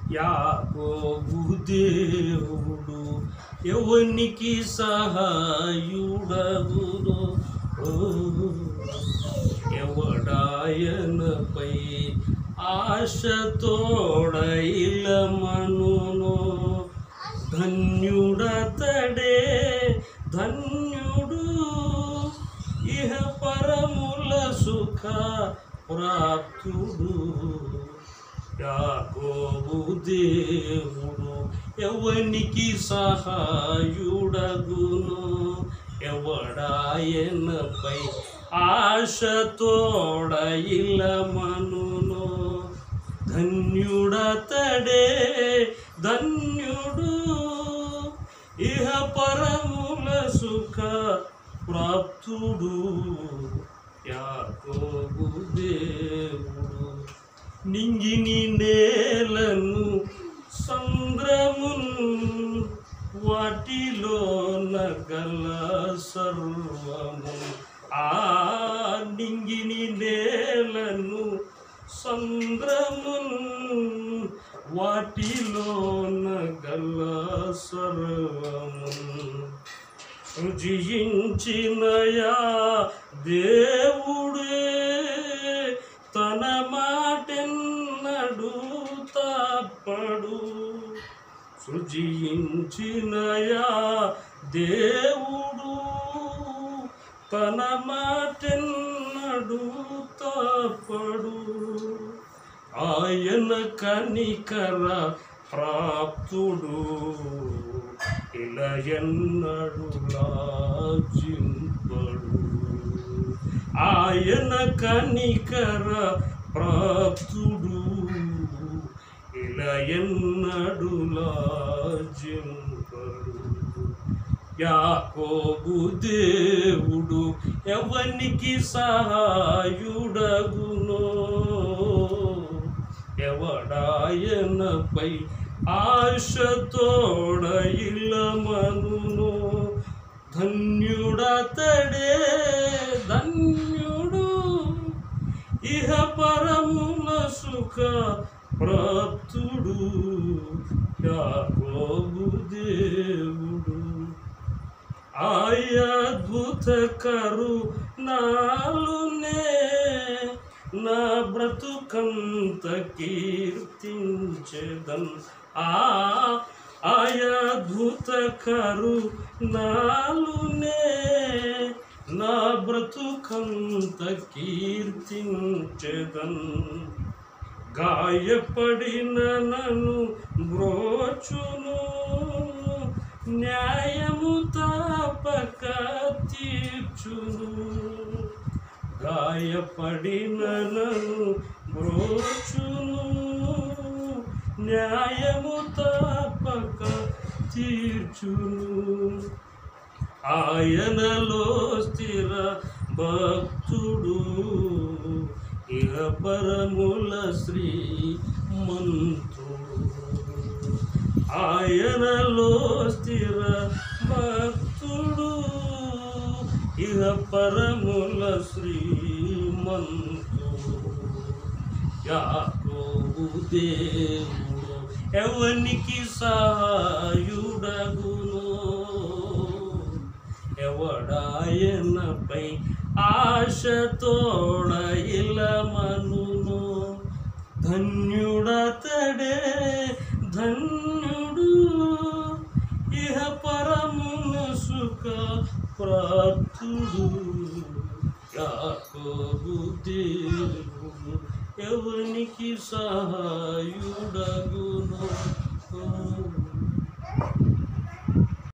యాకోబు దేవుడు ఎవనికి సహాయుడగును ఓ, ఎవడాయనపై ఆశతోడైలమనును ధన్యుడతడే ధన్యుడు ఇహ పరముల సుఖ ప్రాప్తుడు యాకోబు దేవుడు ఎవనికి సహాయుడగును ఎవడాయనపై ఆశతోడ ఇలమనును ధన్యుడతడే ధన్యుడు ఇహ పరముల సుఖ ప్రాప్తుడు యాకోబు దేవుడు నింగిని నేలను సంద్రమును వాటిలో నగల సర్వము ఆ నింగిని నేలను సంద్రమును వాటిలో నగల సర్వము సృజించినయా దేవుడే తన మాటెన్నడు తప్పడు సృజించినయా దేవుడు తన మాటెన్నడు తప్పడు ఆయన కనికర ప్రాప్తుడు ఇలా ఎన్నడు లాజింపడు ఆయన కనికర ప్రాప్తుడు ఇలా ఎన్నడు లాజింపడు యాకోబు దేవుడు ఎవనికి సహాయుడగునో ఎవడాయనపై ఆశతోడ ఇల్లమనును ధన్యుడతడే ధన్యుడు ఇహ పరముల సుఖ ప్రాప్తుడు యాకోబు దేవుడు అద్భుత కరు నాలునే నా బ్రతుకంత కీర్తించెదన్ ఆ అద్భుత కరు నాలునే నా బ్రతుకంత కీర్తించెదన్ గాయపడిన నన్ను బ్రోచును న్యాయము తాపక తీర్చును గాయపడిన నన్ను బ్రోచును న్యాయము తాపక తీర్చును ఆయనలో స్థిర భక్తుడు ఇహ పరముల శ్రీ మంతుడు ఆయనలో స్థిర భక్తుడు ఇహ పరముల శ్రీమంతుడు యాకోబు దేవుడు ఎవనికి సహాయుడగును ఎవడాయనపై ఆశతోడ ఇలమనును ధన్యుడతడే ధన్యుడు ఇహ పరమున సుఖ ప్రాప్తుడు యాకోబు దేవుడు ఎవనికి సహాయుడగును